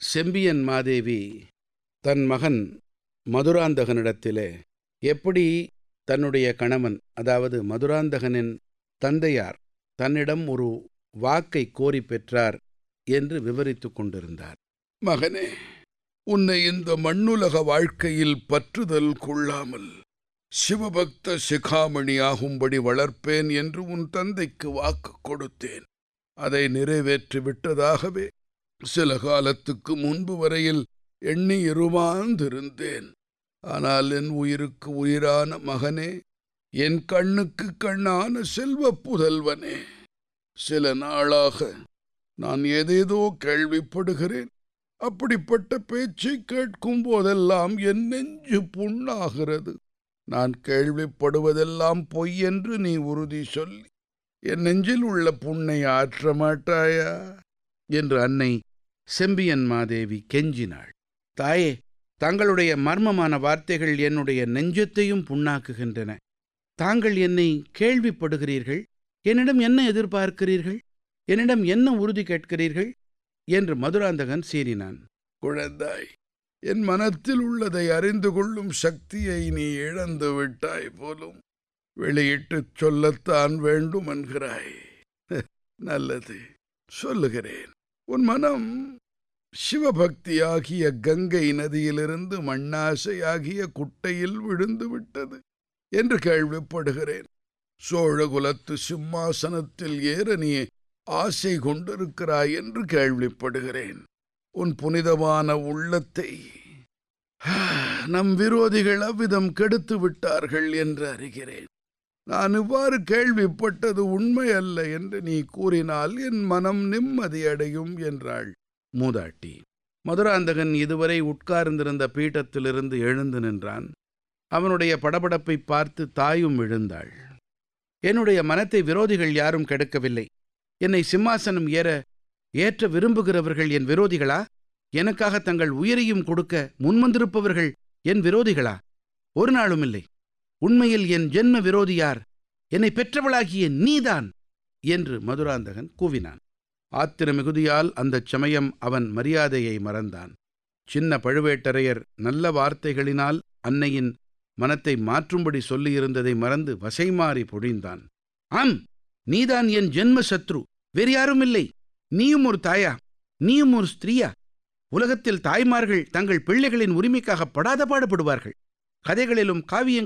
செம்பியன் மாதேவி தன் மகன் மதுராந்தகனிடத்திலே எப்படி தன்னுடைய கணவன் அதாவது மதுராந்தகனின் தந்தையார் தன்னிடம் ஒரு வாக்கை கோரி பெற்றார் என்று விவரித்துக் கொண்டிருந்தார் மகனே உன்னை இந்த மண்ணுலக வாழ்க்கையில் பற்றுதல் கொள்ளாமல் சிவபக்த சிகாமணியாகும்படி வளர்ப்பேன் என்று உன் தந்தைக்கு வாக்கு கொடுத்தேன் அதை நிறைவேற்றி விட்டதாகவே சில காலத்துக்கு முன்பு வரையில் எண்ணி இருமாந்திருந்தேன் ஆனால் என் உயிருக்கு உயிரான மகனே என் கண்ணுக்கு கண்ணான செல்வ புதல்வனே சில நாளாக நான் ஏதேதோ கேள்விப்படுகிறேன் அப்படிப்பட்ட பேச்சை கேட்கும் போதெல்லாம் என் நெஞ்சு புண்ணாகிறது நான் கேள்விப்படுவதெல்லாம் பொய் என்று நீ உறுதி சொல்லி என் நெஞ்சில் உள்ள புண்ணை ஆற்ற மாட்டாயா என்று அன்னை செம்பியன் மாதேவி கெஞ்சினாள் தாயே தங்களுடைய மர்மமான வார்த்தைகள் என்னுடைய நெஞ்சத்தையும் புண்ணாக்குகின்றன தாங்கள் என்னை கேள்விப்படுகிறீர்கள் என்னிடம் என்ன எதிர்பார்க்கிறீர்கள் என்னிடம் என்ன உறுதி கேட்கிறீர்கள் என்று மதுராந்தகன் சீறினான் குழந்தாய் என் மனத்தில் உள்ளதை அறிந்து கொள்ளும் சக்தியை நீ இழந்து விட்டாய் போலும் வெளியிட்டுச் சொல்லத்தான் வேண்டும் என்கிறாய் நல்லது சொல்லுகிறேன் உன் மனம் சிவபக்தியாகிய கங்கை நதியிலிருந்து மண்ணாசையாகிய குட்டையில் விழுந்து விட்டது என்று கேள்விப்படுகிறேன் சோழகுலத்து சிம்மாசனத்தில் ஏற நீ ஆசை கொண்டிருக்கிறாய் என்று கேள்விப்படுகிறேன் உன் புனிதமான உள்ளத்தை நம் விரோதிகள் அவ்விதம் கெடுத்து விட்டார்கள் என்று அறிகிறேன் நான் இவ்வாறு கேள்விப்பட்டது உண்மை அல்ல என்று நீ கூறினால் என் மனம் நிம்மதியடையும் என்றாள் மூதாட்டி மதுராந்தகன் இதுவரை உட்கார்ந்திருந்த பீட்டத்திலிருந்து எழுந்து நின்றான் அவனுடைய படபடப்பை பார்த்து தாயும் எழுந்தாள் என்னுடைய மனத்தை விரோதிகள் யாரும் கெடுக்கவில்லை என்னை சிம்மாசனம் ஏற ஏற்ற விரும்புகிறவர்கள் என் விரோதிகளா எனக்காக தங்கள் உயிரையும் கொடுக்க முன்வந்திருப்பவர்கள் என் விரோதிகளா ஒரு நாளும் இல்லை உண்மையில் என் ஜென்ம விரோதி யார் என்னை பெற்றவளாகிய நீதான் என்று மதுராந்தகன் கூவினான் ஆத்திர மிகுதியால் அந்தச் சமயம் அவன் மரியாதையை மறந்தான் சின்ன பழுவேட்டரையர் நல்ல வார்த்தைகளினால் அன்னையின் மனத்தை மாற்றும்படி சொல்லியிருந்ததை மறந்து வசைமாறி பொழிந்தான் ஆம் நீதான் என் ஜென்ம சத்ரு வேறு யாரும் இல்லை நீயும் ஒரு தாயா நீயும் ஒரு ஸ்திரீயா உலகத்தில் தாய்மார்கள் தங்கள் பிள்ளைகளின் உரிமைக்காக படாத பாடுபடுவார்கள் கதைகளிலும் காவியங்களிலும்